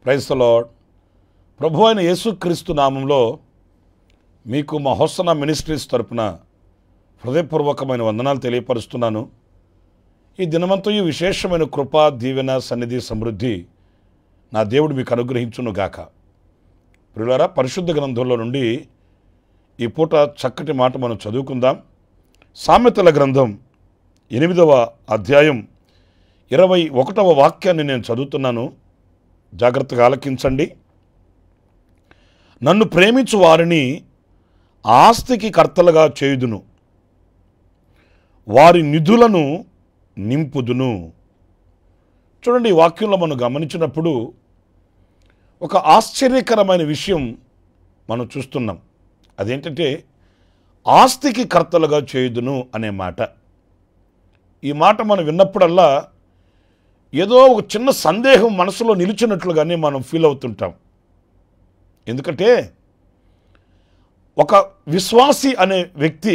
Price lord ప్రభు అయిన యేసుక్రీస్తు నామంలో మీకు మా హోసన మినిస్ట్రీస్ తరపున హృదయపూర్వకమైన వందనాలు తెలియపరుస్తున్నాను ఈ దినమంతయు విశేషమైన కృప దీవెన సన్నిధి సమృద్ధి నా దేవుడు మీకు అనుగ్రహించును గాక ప్రియులారా పరిశుద్ధ గ్రంథంలో నుండి ఈ పూట చక్కటి మాట మనం చదువుకుందాం సామెతల గ్రంథం ఎనిమిదవ అధ్యాయం ఇరవై ఒకటవ వాక్యాన్ని నేను చదువుతున్నాను జాగ్రత్తగా ఆలకించండి నన్ను ప్రేమించు వారిని ఆస్తికి కర్తలుగా చేయుదును వారి నిధులను నింపుదును చూడండి ఈ వాక్యంలో మనం గమనించినప్పుడు ఒక ఆశ్చర్యకరమైన విషయం మనం చూస్తున్నాం అదేంటంటే ఆస్తికి కర్తలుగా చేయుదును అనే మాట ఈ మాట మనం విన్నప్పుడల్లా ఏదో ఒక చిన్న సందేహం మనసులో నిలిచినట్లుగానే మనం ఫీల్ అవుతుంటాం ఎందుకంటే ఒక విశ్వాసి అనే వ్యక్తి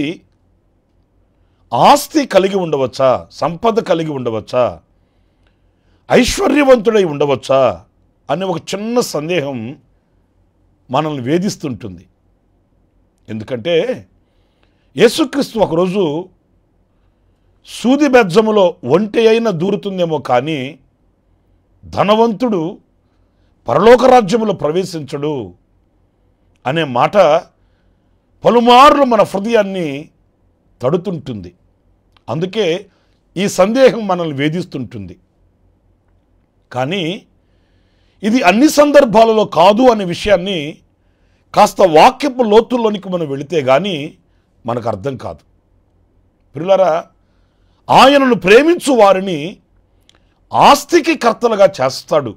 ఆస్తి కలిగి ఉండవచ్చా సంపద కలిగి ఉండవచ్చా ఐశ్వర్యవంతుడై ఉండవచ్చా అనే ఒక చిన్న సందేహం మనల్ని వేధిస్తుంటుంది ఎందుకంటే యేసుక్రీస్తు ఒకరోజు సూది బెజ్జములో ఒంటి అయిన దూరుతుందేమో కానీ ధనవంతుడు పరలోక రాజ్యములో ప్రవేశించడు అనే మాట పలుమార్లు మన హృదయాన్ని తడుతుంటుంది అందుకే ఈ సందేహం మనల్ని వేధిస్తుంటుంది కానీ ఇది అన్ని సందర్భాలలో కాదు అనే విషయాన్ని కాస్త వాక్యపు లోతుల్లోనికి మనం వెళితే కానీ మనకు అర్థం కాదు పిల్లరా ఆయనను ప్రేమించు వారిని ఆస్తికి కర్తలుగా చేస్తాడు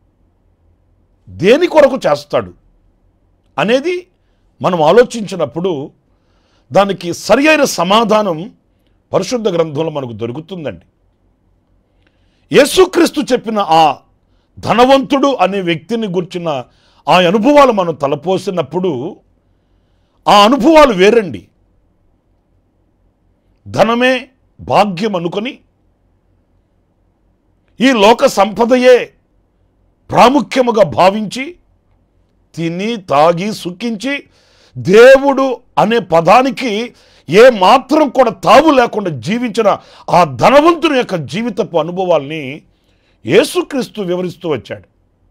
దేని కొరకు చేస్తాడు అనేది మనం ఆలోచించినప్పుడు దానికి సరి అయిన సమాధానం పరిశుద్ధ గ్రంథంలో మనకు దొరుకుతుందండి యేసుక్రీస్తు చెప్పిన ఆ ధనవంతుడు అనే వ్యక్తిని గుర్చిన ఆ అనుభవాలు మనం తలపోసినప్పుడు ఆ అనుభవాలు వేరండి ధనమే భాగ్యం అనుకొని ఈ లోక సంపదయే ప్రాముఖ్యముగా భావించి తిని తాగి సుఖించి దేవుడు అనే పదానికి ఏ మాత్రం కూడా తావు లేకుండా జీవించిన ఆ ధనవంతుని యొక్క జీవితపు అనుభవాల్ని యేసుక్రీస్తు వివరిస్తూ వచ్చాడు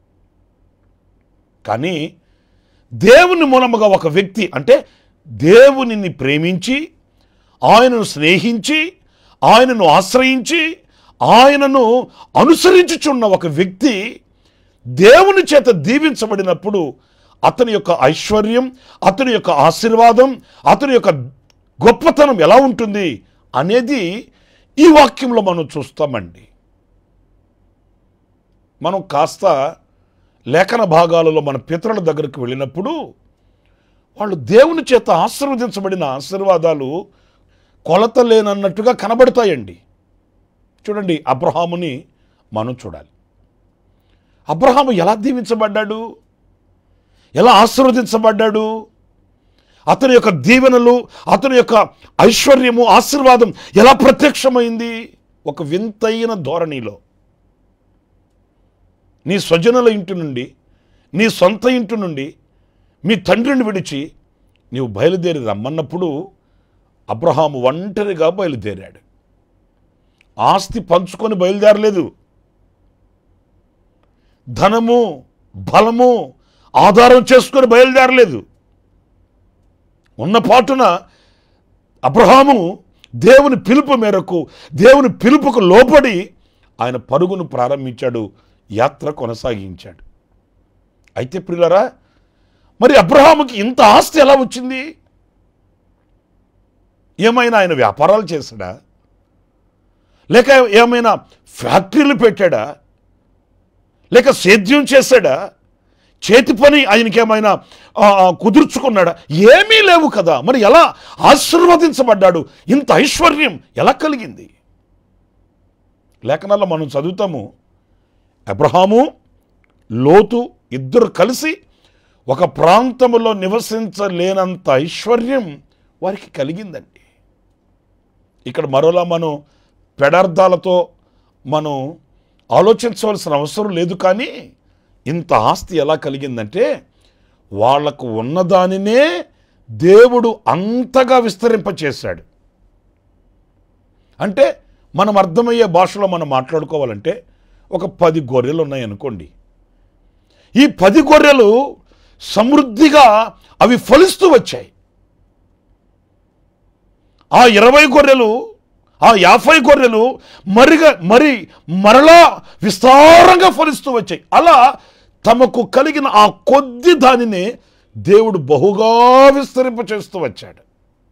కానీ దేవుని మూలముగా ఒక వ్యక్తి అంటే దేవునిని ప్రేమించి ఆయనను స్నేహించి ఆయనను ఆశ్రయించి ఆయనను అనుసరించుచున్న ఒక వ్యక్తి దేవుని చేత దీవించబడినప్పుడు అతని యొక్క ఐశ్వర్యం అతని యొక్క ఆశీర్వాదం అతని యొక్క గొప్పతనం ఎలా ఉంటుంది అనేది ఈ వాక్యంలో మనం చూస్తామండి మనం కాస్త లేఖన భాగాలలో మన పితరుల దగ్గరికి వెళ్ళినప్పుడు వాళ్ళు దేవుని చేత ఆశీర్వదించబడిన ఆశీర్వాదాలు కొలత లేనన్నట్టుగా కనబడతాయండి చూడండి అబ్రహాముని మనం చూడాలి అబ్రహాము ఎలా దీవించబడ్డాడు ఎలా ఆశీర్వదించబడ్డాడు అతని యొక్క దీవెనలు అతని యొక్క ఐశ్వర్యము ఆశీర్వాదం ఎలా ప్రత్యక్షమైంది ఒక వింతైన ధోరణిలో నీ స్వజనుల ఇంటి నుండి నీ సొంత ఇంటి నుండి మీ తండ్రిని విడిచి నీవు బయలుదేరి రమ్మన్నప్పుడు అబ్రహాము ఒంటరిగా బయలుదేరాడు ఆస్తి పంచుకొని బయలుదేరలేదు ధనము బలము ఆధారం చేసుకొని బయలుదేరలేదు ఉన్న పాటున అబ్రహాము దేవుని పిలుపు మేరకు దేవుని పిలుపుకు లోపడి ఆయన పరుగును ప్రారంభించాడు యాత్ర కొనసాగించాడు అయితే ప్రియులరా మరి అబ్రహాముకి ఇంత ఆస్తి ఎలా వచ్చింది ఏమైనా ఆయన వ్యాపారాలు చేశాడా లేక ఏమైనా ఫ్యాక్టరీలు పెట్టాడా లేక సేద్యం చేశాడా చేతి పని ఆయనకి ఏమైనా ఆ, కుదుర్చుకున్నాడా ఏమీ లేవు కదా మరి ఎలా ఆశీర్వదించబడ్డాడు ఇంత ఐశ్వర్యం ఎలా కలిగింది లేఖనాల్లో మనం చదువుతాము అబ్రహాము లోతు ఇద్దరు కలిసి ఒక ప్రాంతములో నివసించలేనంత ఐశ్వర్యం వారికి కలిగిందండి ఇక్కడ మరోలా మనం పెడార్థాలతో మనం ఆలోచించవలసిన అవసరం లేదు కానీ ఇంత ఆస్తి ఎలా కలిగిందంటే వాళ్లకు ఉన్నదానినే దేవుడు అంతగా విస్తరింపచేశాడు అంటే మనం అర్థమయ్యే భాషలో మనం మాట్లాడుకోవాలంటే ఒక పది గొర్రెలు ఉన్నాయనుకోండి ఈ పది గొర్రెలు సమృద్ధిగా అవి ఫలిస్తూ వచ్చాయి ఆ ఇరవై గొర్రెలు ఆ యాభై గొర్రెలు మరిగా మరి మరలా విస్తారంగా ఫలిస్తూ వచ్చాయి అలా తమకు కలిగిన ఆ కొద్ది దానిని దేవుడు బహుగా విస్తరింప చేస్తూ వచ్చాడు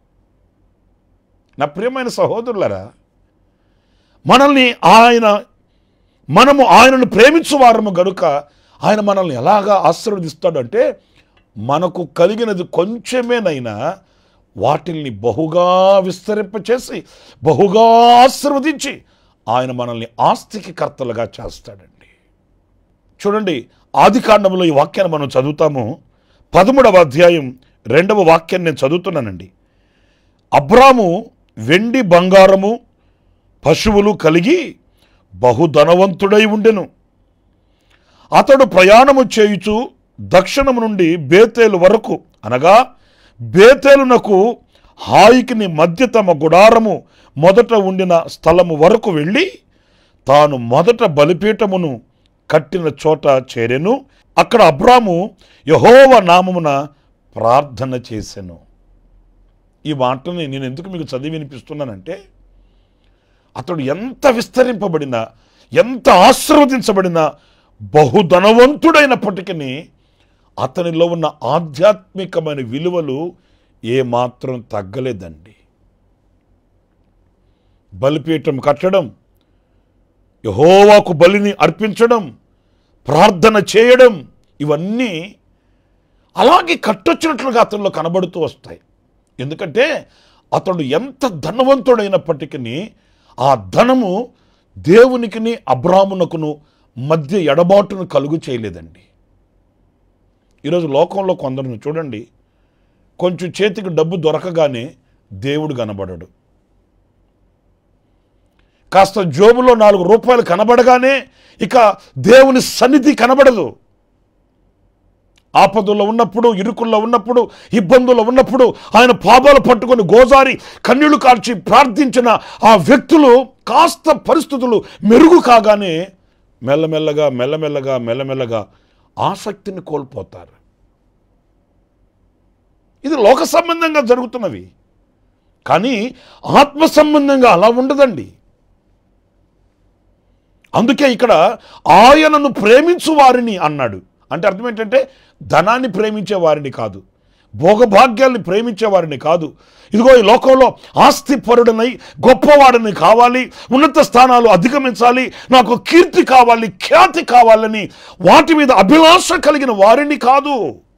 నా ప్రియమైన సహోదరులరా మనల్ని ఆయన మనము ఆయనను ప్రేమించు వారము గనుక ఆయన మనల్ని ఎలాగా ఆశీర్వదిస్తాడు అంటే మనకు కలిగినది కొంచెమేనైనా వాటిల్ని బహుగా విస్తరింపచేసి బహుగా ఆశీర్వదించి ఆయన మనల్ని ఆస్తికి కర్తలుగా చేస్తాడండి చూడండి ఆది కాండంలో ఈ వాక్యాన్ని మనం చదువుతాము పదమూడవ అధ్యాయం రెండవ వాక్యాన్ని నేను చదువుతున్నానండి అబ్రాము వెండి బంగారము పశువులు కలిగి బహుధనవంతుడై ఉండెను అతడు ప్రయాణము చేయుచు దక్షిణము నుండి బేతేలు వరకు అనగా బేతేలునకు హాయికిని మధ్య తమ గుడారము మొదట ఉండిన స్థలము వరకు వెళ్ళి తాను మొదట బలిపీఠమును కట్టిన చోట చేరెను అక్కడ అబ్రాము యహోవ నామమున ప్రార్థన చేసెను ఈ మాటని నేను ఎందుకు మీకు చదివి వినిపిస్తున్నానంటే అతడు ఎంత విస్తరింపబడినా ఎంత ఆశీర్వదించబడినా బహుధనవంతుడైనప్పటికీ అతనిలో ఉన్న ఆధ్యాత్మికమైన విలువలు ఏమాత్రం తగ్గలేదండి బలిపీఠం కట్టడం యహోవాకు బలిని అర్పించడం ప్రార్థన చేయడం ఇవన్నీ అలాగే కట్టొచ్చినట్లుగా అతనిలో కనబడుతూ వస్తాయి ఎందుకంటే అతడు ఎంత ధనవంతుడైనప్పటికీ ఆ ధనము దేవునికిని అబ్రాహ్మునకును మధ్య ఎడబాటును కలుగు చేయలేదండి ఈరోజు లోకంలో కొందరిని చూడండి కొంచెం చేతికి డబ్బు దొరకగానే దేవుడు కనబడడు కాస్త జోబులో నాలుగు రూపాయలు కనబడగానే ఇక దేవుని సన్నిధి కనబడదు ఆపదల్లో ఉన్నప్పుడు ఇరుకుల్లో ఉన్నప్పుడు ఇబ్బందుల్లో ఉన్నప్పుడు ఆయన పాపాలు పట్టుకొని గోజారి కన్నీళ్లు కార్చి ప్రార్థించిన ఆ వ్యక్తులు కాస్త పరిస్థితులు మెరుగు కాగానే మెల్లమెల్లగా మెల్లమెల్లగా మెల్లమెల్లగా ఆసక్తిని కోల్పోతారు ఇది లోక సంబంధంగా జరుగుతున్నవి కానీ ఆత్మ సంబంధంగా అలా ఉండదండి అందుకే ఇక్కడ ఆయనను ప్రేమించు వారిని అన్నాడు అంటే అర్థం ఏంటంటే ధనాన్ని ప్రేమించే వారిని కాదు భోగభాగ్యాల్ని ప్రేమించే వారిని కాదు ఇదిగో ఈ లోకంలో ఆస్తి పరుడనై గొప్పవాడిని కావాలి ఉన్నత స్థానాలు అధిగమించాలి నాకు కీర్తి కావాలి ఖ్యాతి కావాలని వాటి మీద అభిలాష కలిగిన వారిని కాదు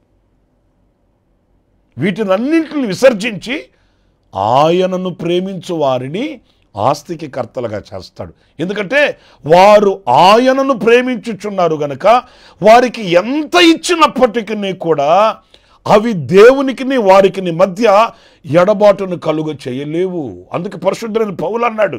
వీటినన్నింటిని విసర్జించి ఆయనను ప్రేమించు వారిని ఆస్తికి కర్తలుగా చేస్తాడు ఎందుకంటే వారు ఆయనను ప్రేమించుచున్నారు గనక వారికి ఎంత ఇచ్చినప్పటికీ కూడా అవి దేవునికి వారికి మధ్య ఎడబాటును కలుగ చేయలేవు అందుకే పరిశుద్ధుడైన పౌలు అన్నాడు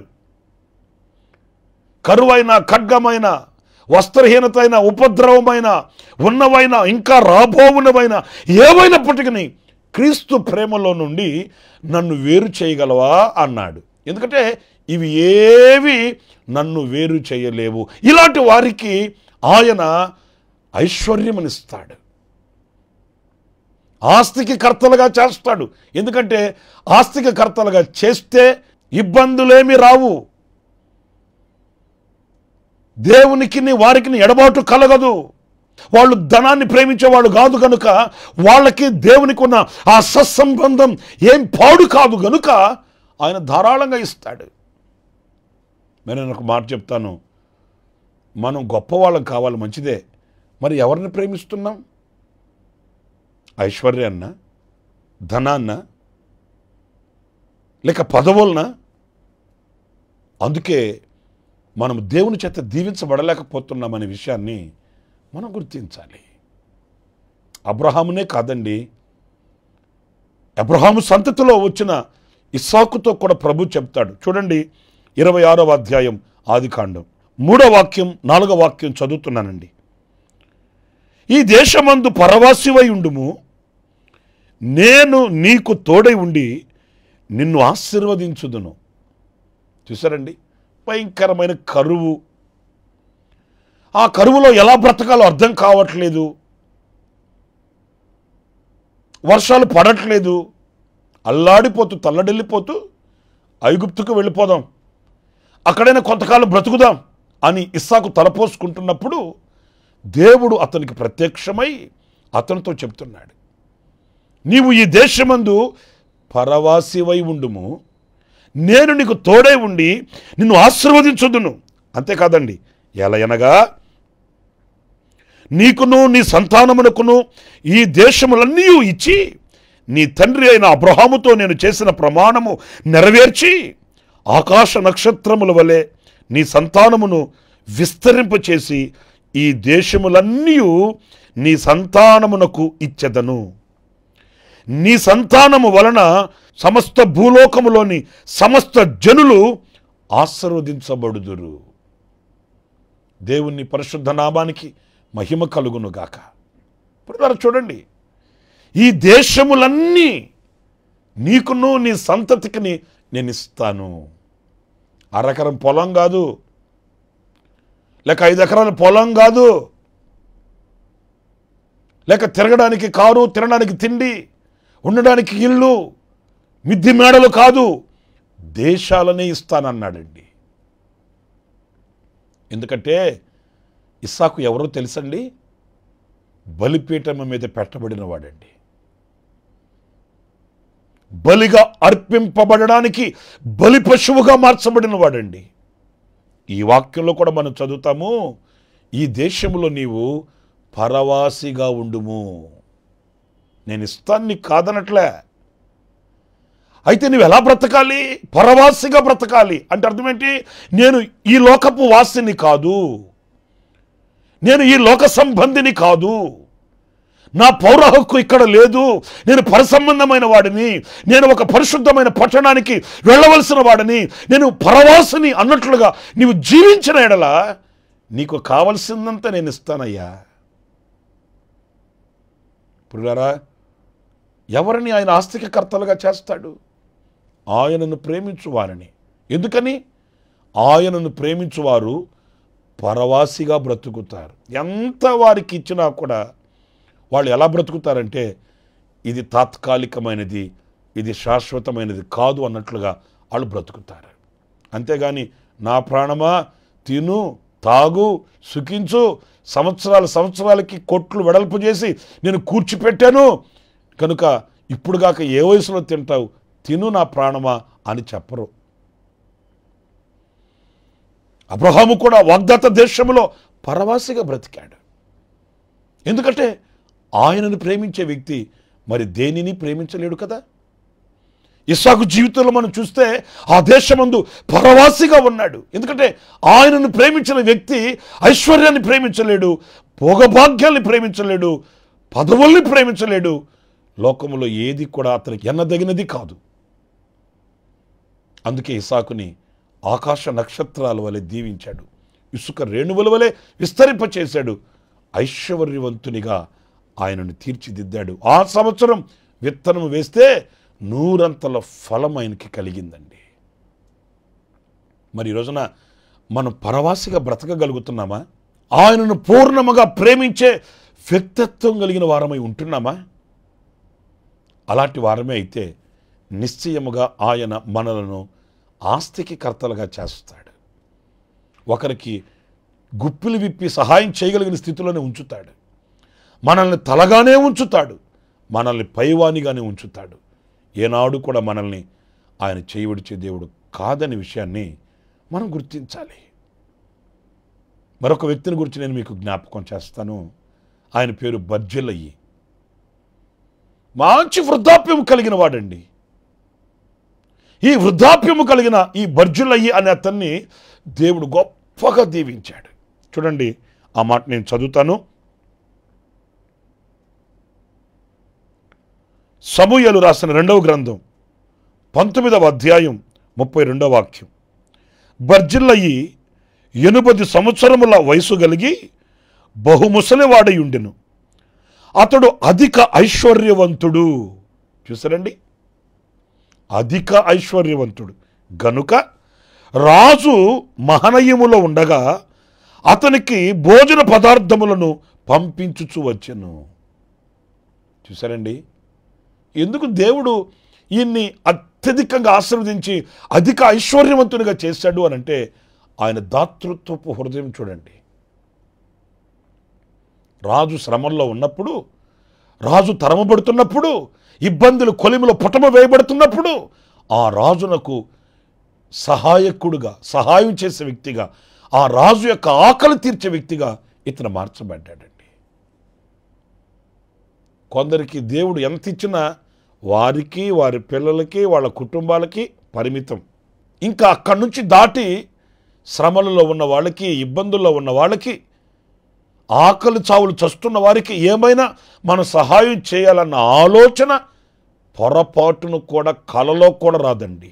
కరువైన ఖడ్గమైన వస్త్రహీనత అయిన ఉపద్రవమైన ఉన్నవైన ఇంకా రాబోవునవైన ఏవైనప్పటికీ క్రీస్తు ప్రేమలో నుండి నన్ను వేరు చేయగలవా అన్నాడు ఎందుకంటే ఇవి ఏవి నన్ను వేరు చేయలేవు ఇలాంటి వారికి ఆయన ఐశ్వర్యమనిస్తాడు ఆస్తికి కర్తలుగా చేస్తాడు ఎందుకంటే ఆస్తికి కర్తలుగా చేస్తే ఇబ్బందులేమి రావు దేవునికి వారికి ఎడబాటు కలగదు వాళ్ళు ధనాన్ని ప్రేమించేవాడు కాదు కనుక వాళ్ళకి దేవునికి ఉన్న ఆ సత్సంబంధం ఏం పాడు కాదు గనుక ఆయన ధారాళంగా ఇస్తాడు మరి నేను ఒక మాట చెప్తాను మనం గొప్పవాళ్ళం కావాలి మంచిదే మరి ఎవరిని ప్రేమిస్తున్నాం ఐశ్వర్యాన్న ధనాన్న లేక పదవులన అందుకే మనం దేవుని చేత దీవించబడలేకపోతున్నామనే విషయాన్ని మనం గుర్తించాలి అబ్రహామునే కాదండి అబ్రహాము సంతతిలో వచ్చిన ఇస్సాకుతో కూడా ప్రభు చెప్తాడు చూడండి ఇరవై ఆరవ అధ్యాయం ఆది కాండం మూడో వాక్యం నాలుగో వాక్యం చదువుతున్నానండి ఈ దేశమందు పరవాసివై ఉండుము నేను నీకు తోడై ఉండి నిన్ను ఆశీర్వదించుదును చూసారండి భయంకరమైన కరువు ఆ కరువులో ఎలా బ్రతకాలో అర్థం కావట్లేదు వర్షాలు పడట్లేదు అల్లాడిపోతూ తల్లడిల్లిపోతూ ఐగుప్తుకు వెళ్ళిపోదాం అక్కడైనా కొంతకాలం బ్రతుకుదాం అని ఇస్సాకు తలపోసుకుంటున్నప్పుడు దేవుడు అతనికి ప్రత్యక్షమై అతనితో చెప్తున్నాడు నీవు ఈ దేశమందు పరవాసివై ఉండుము నేను నీకు తోడై ఉండి నిన్ను ఆశీర్వదించుదును అంతేకాదండి ఎలయనగా నీకును నీ సంతానమునకును ఈ దేశములన్నీ ఇచ్చి నీ తండ్రి అయిన అబ్రహాముతో నేను చేసిన ప్రమాణము నెరవేర్చి ఆకాశ నక్షత్రముల వలె నీ సంతానమును విస్తరింపచేసి ఈ దేశములన్నీ నీ సంతానమునకు ఇచ్చెదను నీ సంతానము వలన సమస్త భూలోకములోని సమస్త జనులు ఆశీర్వదించబడుదురు దేవుని పరిశుద్ధ నామానికి మహిమ కలుగునుగాక ఇప్పుడు చూడండి ఈ దేశములన్నీ నీకును నీ సంతతికిని నేను ఇస్తాను అరెకరం పొలం కాదు లేక ఐదు ఎకరాల పొలం కాదు లేక తిరగడానికి కారు తినడానికి తిండి ఉండడానికి ఇల్లు మిద్ది మేడలు కాదు దేశాలనే ఇస్తానన్నాడండి ఎందుకంటే ఇస్సాకు ఎవరో తెలుసండి బలిపీఠం మీద పెట్టబడిన వాడండి బలిగా అర్పింపబడడానికి బలి పశువుగా మార్చబడిన వాడండి ఈ వాక్యంలో కూడా మనం చదువుతాము ఈ దేశంలో నీవు పరవాసిగా ఉండుము నేను ఇస్తాను నీకు కాదనట్లే అయితే నువ్వు ఎలా బ్రతకాలి పరవాసిగా బ్రతకాలి అంటే అర్థం ఏంటి నేను ఈ లోకపు వాసిని కాదు నేను ఈ లోక సంబంధిని కాదు నా పౌర హక్కు ఇక్కడ లేదు నేను పరసంబంధమైన వాడిని నేను ఒక పరిశుద్ధమైన పట్టణానికి వెళ్ళవలసిన వాడిని నేను పరవాసిని అన్నట్లుగా నీవు జీవించిన ఎడల నీకు కావలసిందంతా నేను ఇస్తానయ్యా పురుగారా ఎవరిని ఆయన ఆస్తిక కర్తలుగా చేస్తాడు ఆయనను ప్రేమించు వారిని ఎందుకని ఆయనను ప్రేమించువారు పరవాసిగా బ్రతుకుతారు ఎంత వారికి ఇచ్చినా కూడా వాళ్ళు ఎలా బ్రతుకుతారంటే ఇది తాత్కాలికమైనది ఇది శాశ్వతమైనది కాదు అన్నట్లుగా వాళ్ళు బ్రతుకుతారు అంతేగాని నా ప్రాణమా తిను తాగు సుఖించు సంవత్సరాల సంవత్సరాలకి కొట్లు వెడల్పు చేసి నేను కూర్చిపెట్టాను కనుక ఇప్పుడుగాక ఏ వయసులో తింటావు తిను నా ప్రాణమా అని చెప్పరు అబ్రహాము కూడా వాగ్దత్త దేశంలో పరవాసిగా బ్రతికాడు ఎందుకంటే ఆయనను ప్రేమించే వ్యక్తి మరి దేనిని ప్రేమించలేడు కదా ఇస్సాకు జీవితంలో మనం చూస్తే ఆ దేశమందు పరవాసిగా ఉన్నాడు ఎందుకంటే ఆయనను ప్రేమించిన వ్యక్తి ఐశ్వర్యాన్ని ప్రేమించలేడు భోగభాగ్యాల్ని ప్రేమించలేడు పదవుల్ని ప్రేమించలేడు లోకములో ఏది కూడా అతనికి ఎన్నదగినది కాదు అందుకే ఇసాకుని ఆకాశ నక్షత్రాల వలె దీవించాడు ఇసుక రేణువుల వలె విస్తరింపచేశాడు ఐశ్వర్యవంతునిగా ఆయనను తీర్చిదిద్దాడు ఆ సంవత్సరం విత్తనం వేస్తే నూరంతల ఫలం ఆయనకి కలిగిందండి మరి ఈ రోజున మనం పరవాసిగా బ్రతకగలుగుతున్నామా ఆయనను పూర్ణముగా ప్రేమించే వ్యక్తిత్వం కలిగిన వారమై ఉంటున్నామా అలాంటి వారమే అయితే నిశ్చయముగా ఆయన మనలను ఆస్తికి కర్తలుగా చేస్తాడు ఒకరికి గుప్పిలు విప్పి సహాయం చేయగలిగిన స్థితిలోనే ఉంచుతాడు మనల్ని తలగానే ఉంచుతాడు మనల్ని పైవానిగానే ఉంచుతాడు ఏనాడు కూడా మనల్ని ఆయన చేయవిడిచే దేవుడు కాదనే విషయాన్ని మనం గుర్తించాలి మరొక వ్యక్తిని గురించి నేను మీకు జ్ఞాపకం చేస్తాను ఆయన పేరు బర్జెలయ్యి మంచి వృద్ధాప్యం కలిగిన వాడండి ఈ వృద్ధాప్యము కలిగిన ఈ బర్జులయ్యి అనే అతన్ని దేవుడు గొప్పగా దీవించాడు చూడండి ఆ మాట నేను చదువుతాను సమూయలు రాసిన రెండవ గ్రంథం పంతొమ్మిదవ అధ్యాయం ముప్పై రెండవ వాక్యం బర్జిల్లయి ఎనుపది సంవత్సరముల వయసు కలిగి బహుముసలివాడై ఉండెను అతడు అధిక ఐశ్వర్యవంతుడు చూసారండి అధిక ఐశ్వర్యవంతుడు గనుక రాజు మహనయములో ఉండగా అతనికి భోజన పదార్థములను పంపించుచు వచ్చెను చూసారండి ఎందుకు దేవుడు ఈయన్ని అత్యధికంగా ఆశీర్వదించి అధిక ఐశ్వర్యవంతునిగా చేశాడు అని అంటే ఆయన దాతృత్వపు హృదయం చూడండి రాజు శ్రమంలో ఉన్నప్పుడు రాజు తరమబడుతున్నప్పుడు ఇబ్బందులు కొలిమిలో పుటమ వేయబడుతున్నప్పుడు ఆ రాజునకు సహాయకుడుగా సహాయం చేసే వ్యక్తిగా ఆ రాజు యొక్క ఆకలి తీర్చే వ్యక్తిగా ఇతను మార్చబడ్డాడండి కొందరికి దేవుడు ఎంత ఇచ్చినా వారికి వారి పిల్లలకి వాళ్ళ కుటుంబాలకి పరిమితం ఇంకా అక్కడి నుంచి దాటి శ్రమలలో ఉన్న వాళ్ళకి ఇబ్బందుల్లో ఉన్న వాళ్ళకి ఆకలి చావులు చస్తున్న వారికి ఏమైనా మనం సహాయం చేయాలన్న ఆలోచన పొరపాటును కూడా కలలో కూడా రాదండి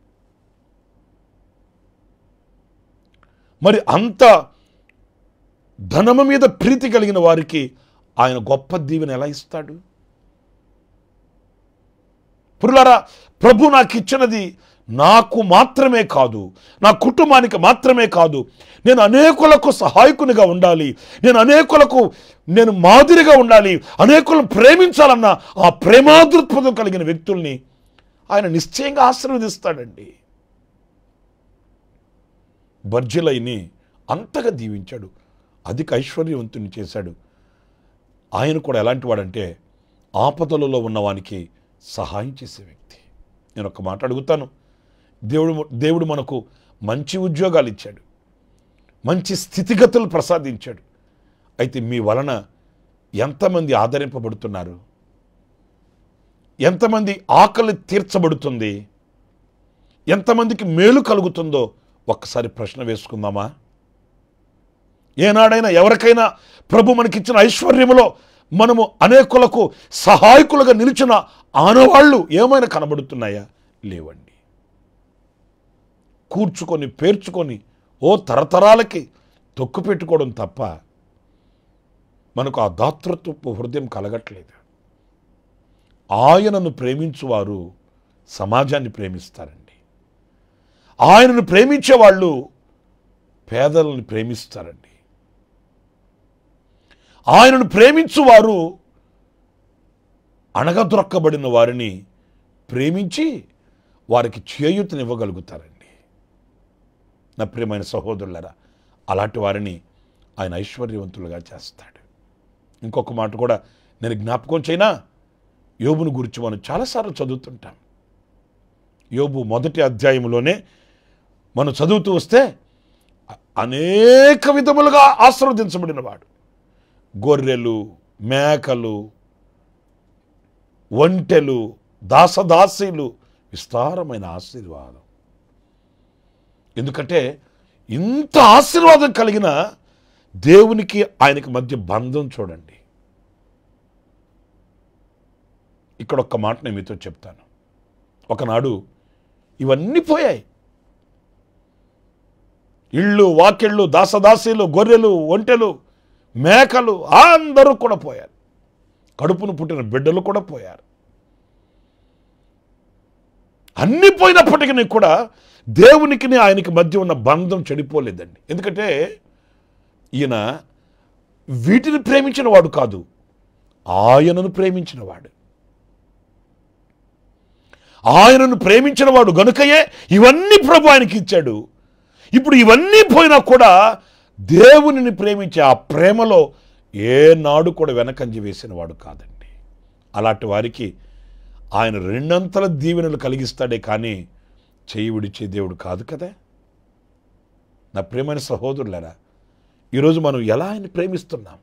మరి అంత ధనము మీద ప్రీతి కలిగిన వారికి ఆయన గొప్ప దీవెన ఎలా ఇస్తాడు పురులారా ప్రభు నాకు ఇచ్చినది నాకు మాత్రమే కాదు నా కుటుంబానికి మాత్రమే కాదు నేను అనేకులకు సహాయకునిగా ఉండాలి నేను అనేకులకు నేను మాదిరిగా ఉండాలి అనేకులను ప్రేమించాలన్న ఆ ప్రేమాదృత్పదం కలిగిన వ్యక్తుల్ని ఆయన నిశ్చయంగా ఆశీర్వదిస్తాడండి బర్జిలైని అంతగా దీవించాడు అధిక ఐశ్వర్యవంతుని చేశాడు ఆయన కూడా ఎలాంటి వాడంటే ఆపదలలో ఉన్నవానికి సహాయం చేసే వ్యక్తి నేను ఒక మాట అడుగుతాను దేవుడు దేవుడు మనకు మంచి ఉద్యోగాలు ఇచ్చాడు మంచి స్థితిగతులు ప్రసాదించాడు అయితే మీ వలన ఎంతమంది ఆదరింపబడుతున్నారు ఎంతమంది ఆకలి తీర్చబడుతుంది ఎంతమందికి మేలు కలుగుతుందో ఒక్కసారి ప్రశ్న వేసుకుందామా ఏనాడైనా ఎవరికైనా ప్రభు మనకిచ్చిన ఐశ్వర్యములో మనము అనేకులకు సహాయకులుగా నిలిచిన ఆనవాళ్ళు ఏమైనా కనబడుతున్నాయా లేవండి కూర్చుకొని పేర్చుకొని ఓ తరతరాలకి తొక్కు పెట్టుకోవడం తప్ప మనకు ఆ దాతృత్వపు హృదయం కలగట్లేదు ఆయనను ప్రేమించువారు సమాజాన్ని ప్రేమిస్తారండి ఆయనను ప్రేమించే వాళ్ళు పేదలను ప్రేమిస్తారండి ఆయనను ప్రేమించువారు అణగదొరక్కబడిన వారిని ప్రేమించి వారికి చేయూతనివ్వగలుగుతారండి నా ప్రియమైన సహోదరులరా అలాంటి వారిని ఆయన ఐశ్వర్యవంతులుగా చేస్తాడు ఇంకొక మాట కూడా నేను జ్ఞాపకం చేయనా యోబును గురించి మనం చాలాసార్లు చదువుతుంటాం యోబు మొదటి అధ్యాయంలోనే మనం చదువుతూ వస్తే అ- అనేక విధములుగా ఆశీర్వదించబడినవాడు గొర్రెలు మేకలు ఒంటెలు దాసదాసీలు విస్తారమైన ఆశీర్వాదం ఎందుకంటే ఇంత ఆశీర్వాదం కలిగిన దేవునికి ఆయనకి మధ్య బంధం చూడండి ఇక్కడ ఒక్క మాట నేను మీతో చెప్తాను ఒకనాడు ఇవన్నీ పోయాయి ఇళ్ళు వాకిళ్ళు దాసదాసీలు గొర్రెలు ఒంటెలు మేకలు అందరూ కూడా పోయారు కడుపును పుట్టిన బిడ్డలు కూడా పోయారు అన్ని పోయినప్పటికీ కూడా దేవునికి ఆయనకి మధ్య ఉన్న బంధం చెడిపోలేదండి ఎందుకంటే ఈయన వీటిని ప్రేమించిన వాడు కాదు ఆయనను ప్రేమించిన వాడు ఆయనను ప్రేమించిన వాడు గనుకయే ఇవన్నీ ప్రభు ఆయనకి ఇచ్చాడు ఇప్పుడు ఇవన్నీ పోయినా కూడా దేవునిని ప్రేమించే ఆ ప్రేమలో ఏనాడు కూడా వెనకంజ వేసిన వాడు కాదండి అలాంటి వారికి ఆయన రెండంతల దీవెనలు కలిగిస్తాడే కానీ చేయి విడిచే దేవుడు కాదు కదా నా ప్రేమైన సహోదరులరా ఈరోజు మనం ఎలా ఆయన ప్రేమిస్తున్నాం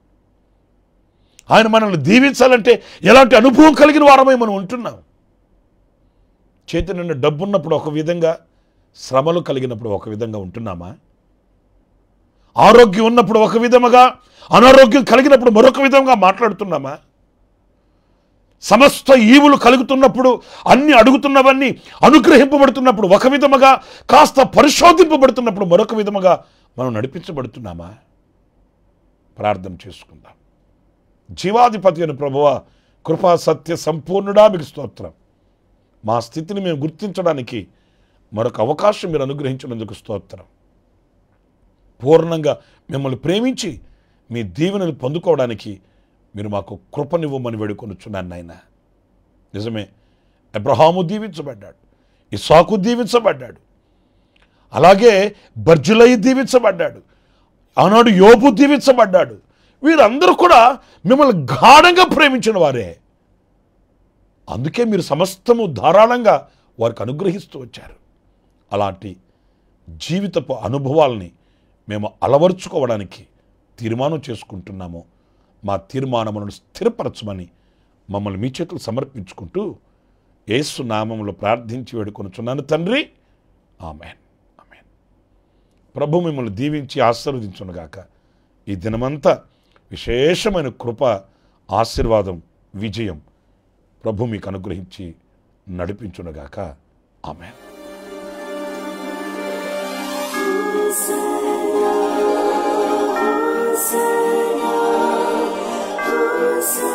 ఆయన మనల్ని దీవించాలంటే ఎలాంటి అనుభవం కలిగిన వారమై మనం ఉంటున్నాం చేతి నిండా డబ్బు ఉన్నప్పుడు ఒక విధంగా శ్రమలు కలిగినప్పుడు ఒక విధంగా ఉంటున్నామా ఆరోగ్యం ఉన్నప్పుడు ఒక విధముగా అనారోగ్యం కలిగినప్పుడు మరొక విధంగా మాట్లాడుతున్నామా సమస్త ఈవులు కలుగుతున్నప్పుడు అన్ని అడుగుతున్నవన్నీ అనుగ్రహింపబడుతున్నప్పుడు ఒక విధముగా కాస్త పరిశోధింపబడుతున్నప్పుడు మరొక విధముగా మనం నడిపించబడుతున్నామా ప్రార్థన చేసుకుందాం జీవాధిపతి అని ప్రభువ కృపా సత్య సంపూర్ణుడా మీకు స్తోత్రం మా స్థితిని మేము గుర్తించడానికి మరొక అవకాశం మీరు అనుగ్రహించినందుకు స్తోత్రం పూర్ణంగా మిమ్మల్ని ప్రేమించి మీ దీవెనలు పొందుకోవడానికి మీరు మాకు కృపనివ్వమని వేడుకొనుచున్నాను నాయన నిజమే అబ్రహాము దీవించబడ్డాడు ఇసాకు దీవించబడ్డాడు అలాగే బర్జులై దీవించబడ్డాడు ఆనాడు యోబు దీవించబడ్డాడు వీరందరూ కూడా మిమ్మల్ని గాఢంగా ప్రేమించిన వారే అందుకే మీరు సమస్తము ధారాళంగా వారికి అనుగ్రహిస్తూ వచ్చారు అలాంటి జీవితపు అనుభవాల్ని మేము అలవరుచుకోవడానికి తీర్మానం చేసుకుంటున్నాము మా తీర్మానములను స్థిరపరచమని మమ్మల్ని మీ చేతులు సమర్పించుకుంటూ యేసు నామంలో ప్రార్థించి వేడుకొనుచున్నాను తండ్రి ఆమెన్ ఆమెన్ ప్రభు మిమ్మల్ని దీవించి ఆశీర్వదించునుగాక ఈ దినమంతా విశేషమైన కృప ఆశీర్వాదం విజయం ప్రభు మీకు అనుగ్రహించి నడిపించునుగాక ఆమెన్ Hosanna, Hosanna, Hosanna.